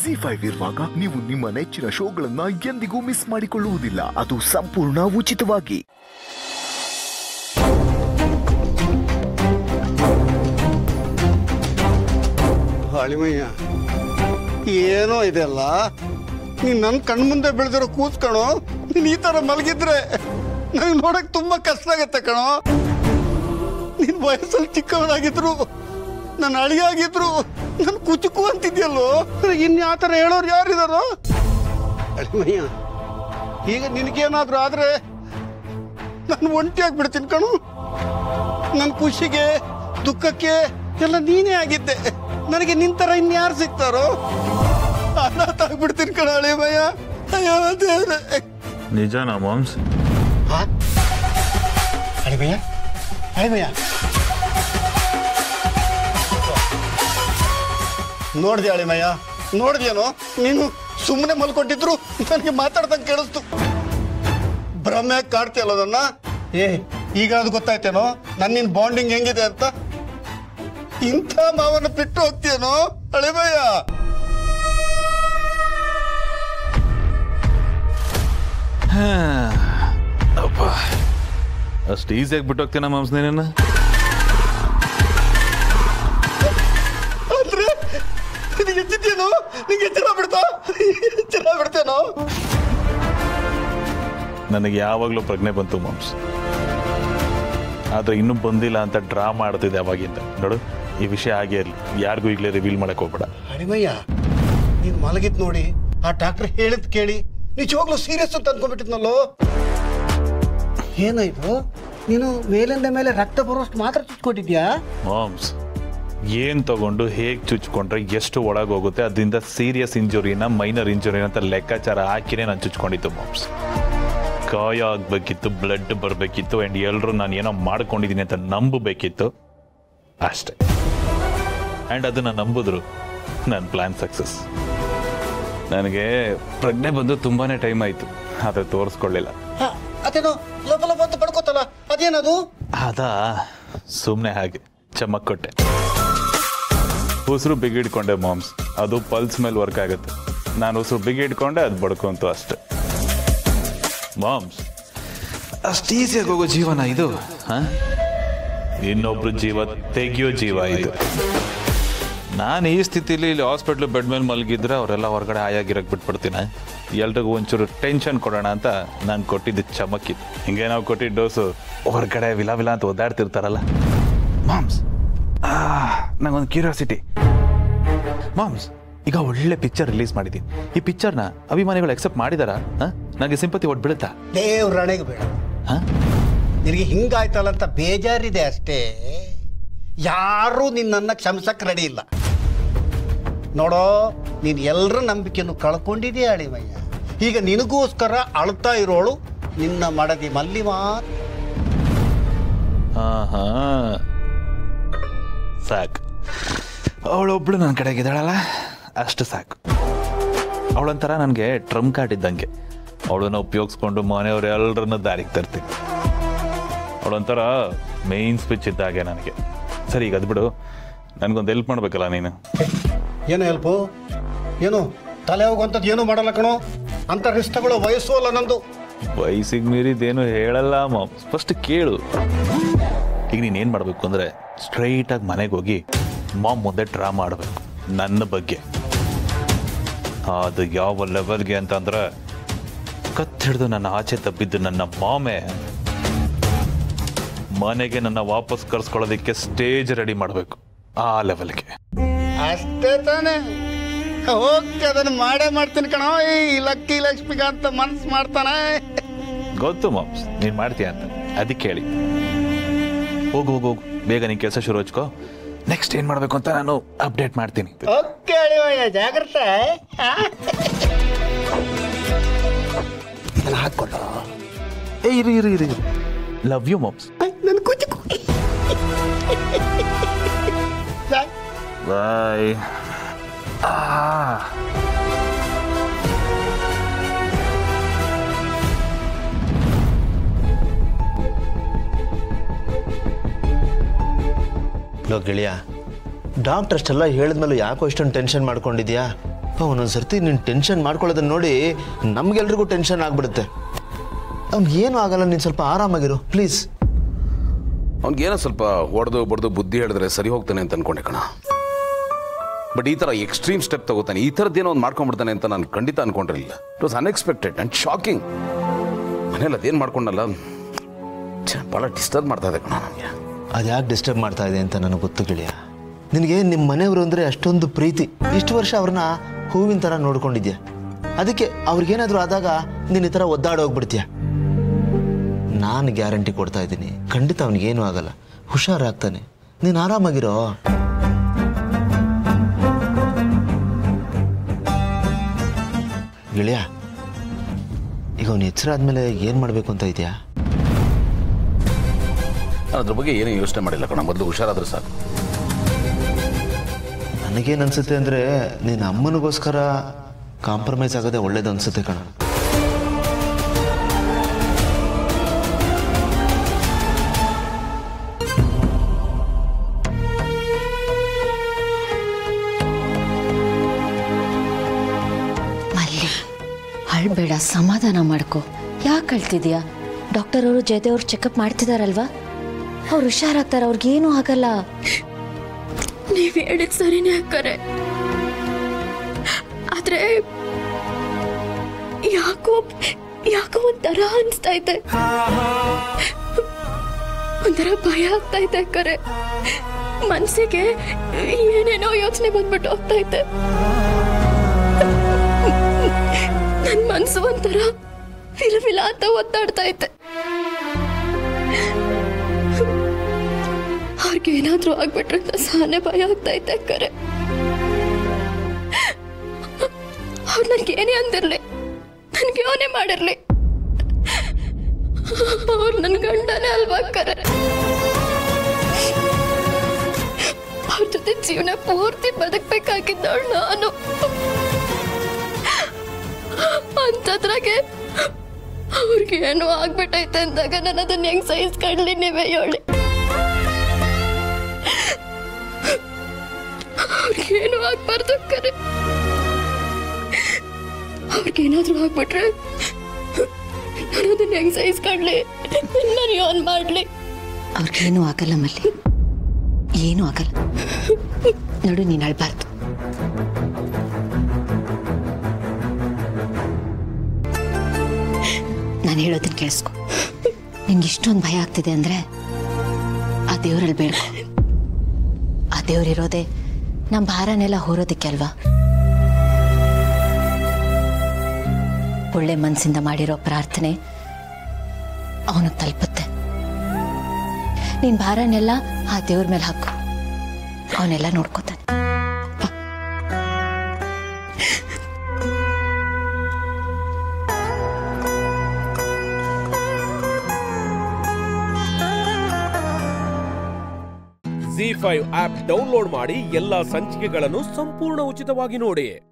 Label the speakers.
Speaker 1: G five ಇರುವಾಗ ನೀವು ನಿಮ್ಮ ನೆಚ್ಚಿನ ಶೋಗಳನ್ನ ಎಂದಿಗೂ ಮಿಸ್ ಮಾಡಿಕೊಳ್ಳುವುದಿಲ್ಲ ಅದು ಸಂಪೂರ್ಣ ಉಚಿತವಾಗಿ
Speaker 2: ಹಾಳಿಮಯ್ಯ ಏನೋ ಇದೆಲ್ಲ ನೀನ್ ನನ್ನ ಕಣ್ಮುಂದೆ ಬೆಳೆದಿರೋ ಕೂತ್ಕಣೋ ನೀನ್ ಈ ತರ ಮಲಗಿದ್ರೆ ನನಗೆ ನೋಡಕ್ ತುಂಬಾ ಕಷ್ಟ ಆಗತ್ತೆ ಕಣೋ ನೀನ್ ವಯಸ್ಸಲ್ಲಿ ಚಿಕ್ಕವನಾಗಿದ್ರು ನನ್ನ ಅಳಿಯಾಗಿದ್ರು ನನ್ ಕುಚುಕು ಅಂತಿದ್ಯಲ್ಲೋ ಇನ್ ಯಾವ ಥರ ಹೇಳೋರು ಯಾರಿದಾರೋ ಅಳಿಮಯ್ಯ ಈಗ ನಿನಗೇನಾದ್ರೂ ಆದ್ರೆ ನಾನು ಒಂಟಿಯಾಗಿ ಬಿಡ್ತೀನಿ ಕಣೋ ನನ್ನ ಖುಷಿಗೆ ದುಃಖಕ್ಕೆ ಎಲ್ಲ ನೀನೇ ಆಗಿದ್ದೆ ನನಗೆ ನಿಂತರ ಇನ್ಯಾರು ಸಿಗ್ತಾರೋ ಅನಾಥ ಆಗ್ಬಿಡ್ತೀನಿ ಕಣ ಅಳಿಮಯ್ಯ ಅಯ್ಯೋ ದೇವ್ರೆ
Speaker 3: ನಿಜನಾ ಮಾಮ್ಸ್
Speaker 2: ಅಳಿಮಯ್ಯ ಅಳಿಮಯ್ಯ ನೋಡ್ದೆ ಅಳಿಮಯ್ಯ ನೋಡ್ದೇನೋ ನೀನು ಸುಮ್ಮನೆ ಮಲ್ಕೊಂಡಿದ್ರು ನನಗೆ ಮಾತಾಡ್ದಂಗೆ ಕೇಳಿಸ್ತು ಭ್ರಮೆ ಕಾಡ್ತಿಯಲ್ಲ ನನ್ನ ಏ ಈಗ ಅದು ಗೊತ್ತಾಯ್ತೇನೋ ನನ್ನ ನಿನ್ ಬಾಂಡಿಂಗ್ ಹೆಂಗಿದೆ ಅಂತ ಇಂಥ ಮಾವನ ಬಿಟ್ಟು ಹೋಗ್ತೀಯನೋ ಅಳಿಮಯ್ಯ
Speaker 3: ಅಪ್ಪ ಅಷ್ಟು ಈಸಿಯಾಗಿ ಬಿಟ್ಟು ಹೋಗ್ತೇನ ಮಾಮ್ಸ್ ನೀನನ್ನ
Speaker 2: ಅಂದ್ರೆ ನಿನಗೆ ಎಚ್ಚಿದ್ಯೇನೋ ನಿಂಗೆ ಎಚ್ಚರ ಬಿಡ್ತಾ ಎಚ್ಚರ ಬಿಡ್ತೇನೋ
Speaker 3: ನನಗೆ ಯಾವಾಗಲೂ ಪ್ರಜ್ಞೆ ಬಂತು ಮಾಮ್ಸ್ ಆದ್ರೆ ಇನ್ನೂ ಬಂದಿಲ್ಲ ಅಂತ ಡ್ರಾ ಮಾಡ್ತಿದ್ದೆ ಅವಾಗಿಂದ ನೋಡು ಈ ವಿಷಯ ಆಗೇ ಇರಲಿ ಯಾರಿಗೂ ಈಗಲೇ ರಿವೀಲ್ ಮಾಡಕ್ ಹೋಗ್ಬೇಡ
Speaker 2: ಅಡಿಮಯ್ಯ ನೀನ್ ಮಲಗಿದ್ ನೋಡಿ ಆ ಡಾಕ್ಟರ್ ಹೇಳಿದ್ ಕೇಳಿ ನಿಜವಾಗ್ಲೂ ಸೀರಿಯಸ್ ಅಂತ ಅನ್ಕೊಂಡ್ಬಿಟ್ಟಿದ್ನಲ್ಲೋ ಏನಾಯ್ತು ನೀನು ಮೇಲಿಂದ ಮೇಲೆ ರಕ್ತ ಬರೋಷ್ಟು ಮಾತ್ರ ಚುಚ್ಕೊಂಡಿದ್ಯಾ
Speaker 3: ಮಾಮ್ಸ್ ಏನ್ ತಗೊಂಡು ಹೇಗ್ ಚುಚ್ಕೊಂಡ್ರೆ ಎಷ್ಟು ಒಳಗೆ ಹೋಗುತ್ತೆ ಅದರಿಂದ ಸೀರಿಯಸ್ ಇಂಜುರಿನ ಮೈನರ್ ಇಂಜುರಿನ ಅಂತ ಲೆಕ್ಕಾಚಾರ ಹಾಕಿನೇ ನಾನು ಚುಚ್ಕೊಂಡಿದ್ದು ಮಾಮ್ಸ್ ಗಾಯ ಆಗ್ಬೇಕಿತ್ತು ಬ್ಲಡ್ ಬರಬೇಕಿತ್ತು ಆ್ಯಂಡ್ ಎಲ್ಲರೂ ನಾನು ಏನೋ ಮಾಡ್ಕೊಂಡಿದ್ದೀನಿ ಅಂತ ನಂಬಬೇಕಿತ್ತು ಅಷ್ಟೇ ಆ್ಯಂಡ್ ಅದನ್ನ ನಂಬಿದ್ರು ನನ್ನ ಪ್ಲಾನ್ ಸಕ್ಸಸ್ ನನಗೆ ಪ್ರಜ್ಞೆ ಬಂದು ತುಂಬಾನೇ ಟೈಮ್ ಆಯಿತು ಆದರೆ ತೋರಿಸ್ಕೊಳ್ಳಿಲ್ಲ
Speaker 2: ಹ, ಅದೇನೋ ಲೋಪ ಲೋಪ ಅಂತ ಪಡ್ಕೋತಲ್ಲ ಅದೇನದು
Speaker 3: ಅದ ಸುಮ್ಮನೆ ಹಾಗೆ ಚಮಕ್ ಕೊಟ್ಟೆ ಉಸಿರು ಬಿಗಿಡ್ಕೊಂಡೆ ಮಾಮ್ಸ್ ಅದು ಪಲ್ಸ್ ಮೇಲೆ ವರ್ಕ್ ಆಗುತ್ತೆ ನಾನು ಉಸಿರು ಬಿಗಿಡ್ಕೊಂಡೆ ಅದು ಬಡ್ಕೊಂತು ಅಷ್ಟೆ ಮಾಮ್ಸ್ ಅಷ್ಟು ಈಸಿಯಾಗಿ ಹೋಗೋ ಜೀವನ ಇದು ಹಾ ಇನ್ನೊಬ್ರು ಜೀವ ತೆಗಿಯೋ ಜೀವ ಇದು ನಾನು ಈ ಸ್ಥಿತಿಲಿ ಇಲ್ಲಿ ಹಾಸ್ಪಿಟ್ಲ್ ಬೆಡ್ ಮೇಲೆ ಮಲಗಿದ್ರೆ ಅವರೆಲ್ಲ ಹೊರಗಡೆ ಆಯಾಗಿರಕ್ಕೆ ಬಿಟ್ಬಿಡ್ತೀನಿ ಎಲ್ರಿಗೂ ಒಂಚೂರು ಟೆನ್ಷನ್ ಕೊಡೋಣ ಅಂತ ನಾನು ಕೊಟ್ಟಿದ್ದು ಚಮಕಿತ್ತು ಹಿಂಗೆ ನಾವು ಕೊಟ್ಟಿದ್ದ ಡೋಸು ಹೊರಗಡೆ ವಿಲ ವಿಲ ಅಂತ ಒದ್ದಾಡ್ತಿರ್ತಾರಲ್ಲ ಮಾಮ್ಸ್ ನಂಗೊಂದು ಕ್ಯೂರಿಯಾಸಿಟಿ ಮಾಮ್ಸ್ ಈಗ ಒಳ್ಳೆ ಪಿಕ್ಚರ್ ರಿಲೀಸ್ ಮಾಡಿದ್ದೀನಿ ಈ ಪಿಕ್ಚರ್ನ ಅಭಿಮಾನಿಗಳು ಎಕ್ಸೆಪ್ಟ್ ಮಾಡಿದಾರಾ ನನಗೆ ಸಿಂಪತಿ ಒಟ್ಟು ಬೀಳುತ್ತಾ
Speaker 2: ದೇವ್ರ ಹಣೆಗೆ ಬೇಡ
Speaker 3: ಹಾಂ
Speaker 2: ನಿನಗೆ ಹಿಂಗಾಯ್ತಲ್ಲ ಅಂತ ಬೇಜಾರಿದೆ ಅಷ್ಟೇ ಯಾರೂ ನಿನ್ನನ್ನು ಕ್ಷಮಿಸಕ್ಕೆ ರೆಡಿ ಇಲ್ಲ ನೋಡೋ ನೀನು ಎಲ್ಲರ ನಂಬಿಕೆಯನ್ನು ಕಳ್ಕೊಂಡಿದೆಯಾ ಅಳಿಮಯ್ಯ ಈಗ ನಿನಗೋಸ್ಕರ ಅಳ್ತಾ ಇರೋಳು ನಿನ್ನ ಮಡದಿ ಮಲ್ಲಿ ಮಾತ್ರ
Speaker 3: ಆಹಾ ಸಾಕು ಅವಳೊಬ್ಳು ನನ್ನ ಕಡೆಗಿದ್ದಾಳಲ್ಲ ಅಷ್ಟು ಸಾಕು ಅವಳೊಂಥರ ನನಗೆ ಟ್ರಮ್ ಕಾರ್ಡ್ ಇದ್ದಂಗೆ ಅವಳನ್ನ ಉಪಯೋಗಿಸ್ಕೊಂಡು ಮನೆಯವ್ರು ಎಲ್ಲರನ್ನ ದಾರಿಗೆ ತರ್ತೀನಿ ಅವಳೊಂಥರ ಮೇನ್ ಸ್ಪಿಚ್ ಇದ್ದಾಗೆ ನನಗೆ ಸರಿ ಈಗ ಅದು ಬಿಡು ನನಗೊಂದು ಹೆಲ್ಪ್ ಮಾಡ್ಬೇಕಲ್ಲ ನೀನು
Speaker 2: ಏನು ಹೆಲ್ಪು ಏನು ತಲೆ ಹೋಗುವಂಥದ್ದು ಏನೂ ಮಾಡಲ್ಲ ಕಣೋ ಅಂತ ರಿಸ್ಕ್ ತಗೊಳ್ಳೋ ವಯಸ್ಸು ಅಲ್ಲ ನಂದು
Speaker 3: ವಯಸ್ಸಿಗೆ ಮೀರಿದ್ದೇನು ಹೇಳಲ್ಲ ಮಾಮ್ ಫಸ್ಟ್ ಕೇಳು ಈಗ ನೀನು ಏನು ಮಾಡಬೇಕು ಅಂದರೆ ಸ್ಟ್ರೈಟಾಗಿ ಮನೆಗೆ ಹೋಗಿ ಮಾಮ್ ಮುಂದೆ ಡ್ರಾ ಮಾಡಬೇಕು ನನ್ನ ಬಗ್ಗೆ ಅದು ಯಾವ ಲೆವೆಲ್ಗೆ ಅಂತಂದ್ರೆ ಕತ್ತಿಡ್ದು ನನ್ನ ಆಚೆ ತಬ್ಬಿದ್ದು ನನ್ನ ಮಾಮೆ ಮನೆಗೆ ನನ್ನ ವಾಪಸ್ ಕರ್ಸ್ಕೊಳ್ಳೋದಕ್ಕೆ ಸ್ಟೇಜ್ ರೆಡಿ ಮಾಡಬೇಕು ಆ ಲೆವೆಲ್ಗೆ
Speaker 2: ಅಷ್ಟೇ ತಾನೇ ಹೋಗಿ ಅದನ್ನು ಮಾಡೇ ಮಾಡ್ತೀನಿ ಕಣೋ ಈ ಲಕ್ಕಿ ಲಕ್ಷ್ಮಿಗ ಅಂತ ಮನ್ಸು ಮಾಡ್ತಾನೆ
Speaker 3: ಗೊತ್ತು ಮಾಮ್ಸ್ ನೀನು ಮಾಡ್ತೀಯ ಅಂತ ಅದಕ್ಕೆ ಹೇಳಿ ಹೋಗು ಹೋಗು ಹೋಗು ಬೇಗ ನೀನು ಕೆಲಸ ಶುರು ಹಚ್ಕೋ ನೆಕ್ಸ್ಟ್ ಏನು ಮಾಡಬೇಕು ಅಂತ ನಾನು ಅಪ್ಡೇಟ್ ಮಾಡ್ತೀನಿ
Speaker 2: ಓಕೆ ಅಳಿವಯ್ಯ ಜಾಗ್ರತೆ ಇದನ್ನ ಹಾಕ್ಕೊಳ್ಳೋ
Speaker 3: ಏ ಇರು ಇರು ಇರು ಇರು ಲವ್ ಯು ಮಾಮ್ಸ್
Speaker 2: ನನ್ನ ಕುಚು
Speaker 3: ಬಾಯ್
Speaker 4: ಲೋ ಗೆಳೆಯ ಡಾಕ್ಟರ್ ಅಷ್ಟೆಲ್ಲ ಹೇಳಿದ್ಮೇಲೆ ಯಾಕೋ ಇಷ್ಟೊಂದು ಟೆನ್ಷನ್ ಮಾಡ್ಕೊಂಡಿದ್ಯಾ ಒಂದೊಂದು ಸರ್ತಿ ನೀನು ಟೆನ್ಷನ್ ಮಾಡ್ಕೊಳ್ಳೋದನ್ನ ನೋಡಿ ನಮಗೆಲ್ರಿಗೂ ಟೆನ್ಷನ್ ಆಗ್ಬಿಡುತ್ತೆ ಅವ್ನಿಗೆ ಏನೂ ಆಗಲ್ಲ ನೀನು ಸ್ವಲ್ಪ ಆರಾಮಾಗಿರು ಪ್ಲೀಸ್
Speaker 5: ಅವ್ನಿಗೇನೋ ಸ್ವಲ್ಪ ಹೊಡೆದು ಬಡ್ದು ಬುದ್ಧಿ ಹೇಳಿದ್ರೆ ಸರಿ ಹೋಗ್ತಾನೆ ಅಂತ ಅನ್ಕೊಂಡೆ ಕಣ ಬಟ್ ಈ ಥರ ಎಕ್ಸ್ಟ್ರೀಮ್ ಸ್ಟೆಪ್ ತಗೋತಾನೆ ಈ ಥರದ್ದೇನೋ ಒಂದು ಮಾಡ್ಕೊಂಡ್ಬಿಡ್ತಾನೆ ಅಂತ ನಾನು ಖಂಡಿತ ಅನ್ಕೊಂಡಿರಲಿಲ್ಲ it was unexpected and shocking ಮನೇಲಿ ಅದೇನು ಮಾಡ್ಕೊಂಡಲ್ಲ ಛೆ, ಭಾಳ ಡಿಸ್ಟರ್ಬ್ ಮಾಡ್ತಾ ಇದೆ ಕಣ ನನಗೆ
Speaker 4: ಅದು ಯಾಕೆ ಡಿಸ್ಟರ್ಬ್ ಮಾಡ್ತಾ ಇದೆ ಅಂತ ನನಗೆ ಗೊತ್ತು ಗೆಳೆಯ ನಿನಗೆ ನಿಮ್ಮ ಮನೆಯವರು ಅಂದರೆ ಅಷ್ಟೊಂದು ಪ್ರೀತಿ ಇಷ್ಟು ವರ್ಷ ಅವ್ರನ್ನ ಹೂವಿನ ಥರ ನೋಡ್ಕೊಂಡಿದ್ಯಾ ಅದಕ್ಕೆ ಅವ್ರಿಗೇನಾದರೂ ಆದಾಗ ನೀನು ಈ ಥರ ಒದ್ದಾಡೋಗ್ಬಿಡ್ತೀಯ ನಾನು ಗ್ಯಾರಂಟಿ ಕೊಡ್ತಾ ಇದ್ದೀನಿ ಖಂಡಿತ ಅವನಿಗೇನೂ ಆಗಲ್ಲ ಹುಷಾರಾಗ್ತಾನೆ ನೀನು ಆರಾಮಾಗಿರೋ ಗೆಳೆಯ ಈಗ ಅವನು ಎಚ್ಚರ ಆದಮೇಲೆ ಏನು ಮಾಡಬೇಕು ಅಂತ ಇದೆಯಾ
Speaker 5: ನಾನು ಅದ್ರ ಬಗ್ಗೆ ಏನೂ ಯೋಚನೆ ಮಾಡಿಲ್ಲ ಕಣ ಮೊದಲು ಹುಷಾರಾದ್ರೆ ಸಾಕು
Speaker 4: ನನಗೇನು ಅನ್ಸುತ್ತೆ ಅಂದರೆ ನಿನ್ನ ಅಮ್ಮನಿಗೋಸ್ಕರ ಕಾಂಪ್ರಮೈಸ್ ಆಗೋದೇ ಒಳ್ಳೇದು ಅನ್ಸುತ್ತೆ ಕಣ
Speaker 6: ಮಲ್ಲಿ ಅಳ್ಬೇಡ ಸಮಾಧಾನ ಮಾಡ್ಕೊ ಯಾಕೆ ಅಳ್ತಿದ್ಯಾ ಡಾಕ್ಟರ್ ಅವರು ಜಯದೇವ್ರು ಚೆಕಪ್ ಮಾಡ್ತಿದಾರಲ್ವಾ ಅವ್ರು ಹುಷಾರಾಗ್ತಾರೆ ಅವ್ರಿಗೇನೂ ಆಗಲ್ಲ
Speaker 7: ನೀವ್ ಹೇಳಿದ್ ಸರಿನೇ ಅಕ್ಕರೆ ಆದ್ರೆ ಯಾಕೋ ಯಾಕೋ ಒಂಥರ ಅನ್ಸ್ತಾ ಇದೆ ಒಂಥರ ಭಯ ಆಗ್ತಾ ಇದೆ ಅಕ್ಕರೆ ಮನ್ಸಿಗೆ ಏನೇನೋ ಯೋಚನೆ ಬಂದ್ಬಿಟ್ಟು ಹೋಗ್ತಾ ಇದೆ ನನ್ ಮನ್ಸು ಒಂಥರ ಫಿಲ ಫಿಲ ಅಂತ ಒತ್ತಾಡ್ತಾ ಐತೆ ಅವ್ರಿಗೆ ಏನಾದ್ರೂ ಆಗ್ಬಿಟ್ರೆ ಅಂತ ಸಹನೆ ಭಯ ಆಗ್ತಾ ಐತೆ ಅಕ್ಕರೆ ಅವ್ರು ನನ್ಗೆ ಏನೇ ಅಂದಿರ್ಲಿ ನನ್ಗೆ ಯೋನೆ ಮಾಡಿರ್ಲಿ ಅವ್ರು ನನ್ ಗಂಡನೇ ಅಲ್ವಾ ಅಕ್ಕರೆ ಅವ್ರ ಜೊತೆ ಜೀವನ ಪೂರ್ತಿ ಬದುಕ್ಬೇಕಾಗಿದ್ದವಳು ನಾನು ಅಂತದ್ರಾಗೆ ಅವ್ರಿಗೆ ಏನೋ ಆಗ್ಬಿಟ್ಟೈತೆ ಅಂದಾಗ ನಾನು ಅದನ್ನ ಹೆಂಗ್ ಸಹಿಸ್ಕೊಳ್ಳಿ ನೀವೇ ಹೇಳಿ ಅವ್ರಿಗೇನು ಆಗ್ಬಾರ್ದು ಕರೆ ಅವ್ರಿಗೇನಾದ್ರೂ ಆಗ್ಬಿಟ್ರೆ ನಾನು ಅದನ್ನ ಹೆಂಗ್ ಸಹಿಸ್ಕೊಳ್ಳಿ ನಾನು ಯೋನ್ ಮಾಡ್ಲಿ
Speaker 6: ಅವ್ರಿಗೇನೂ ಆಗಲ್ಲ ಮಲ್ಲಿ ಏನೂ ಆಗಲ್ಲ ನೋಡು ನೀನು ಅಳ್ಬಾರ್ದು ನಾನು ಹೇಳೋದನ್ನ ಕೇಳಿಸ್ಕೊ ನಿನ್ಗೆ ಇಷ್ಟೊಂದು ಭಯ ಆಗ್ತಿದೆ ಅಂದ್ರೆ ಆ ದೇವರಲ್ಲಿ ಬೇಡ್ಕೊ ಆ ದೇವ್ರಿರೋದೇ ನಮ್ಮ ಭಾರನೆಲ್ಲ ಹೊರೋದಕ್ಕೆ ಅಲ್ವಾ ಒಳ್ಳೆ ಮನಸ್ಸಿಂದ ಮಾಡಿರೋ ಪ್ರಾರ್ಥನೆ ಅವನಿಗೆ ತಲುಪುತ್ತೆ ನಿನ್ ಭಾರನೆಲ್ಲ ಆ ದೇವ್ರ ಮೇಲೆ ಹಾಕು ಅವನೆಲ್ಲ ನೋಡ್ಕೋತಾನೆ ಬಾ.
Speaker 8: ಜಿ ಫೈವ್ ಆಪ್ ಡೌನ್ಲೋಡ್ ಮಾಡಿ ಎಲ್ಲಾ ಸಂಚಿಕೆಗಳನ್ನು ಸಂಪೂರ್ಣ ಉಚಿತವಾಗಿ ನೋಡಿ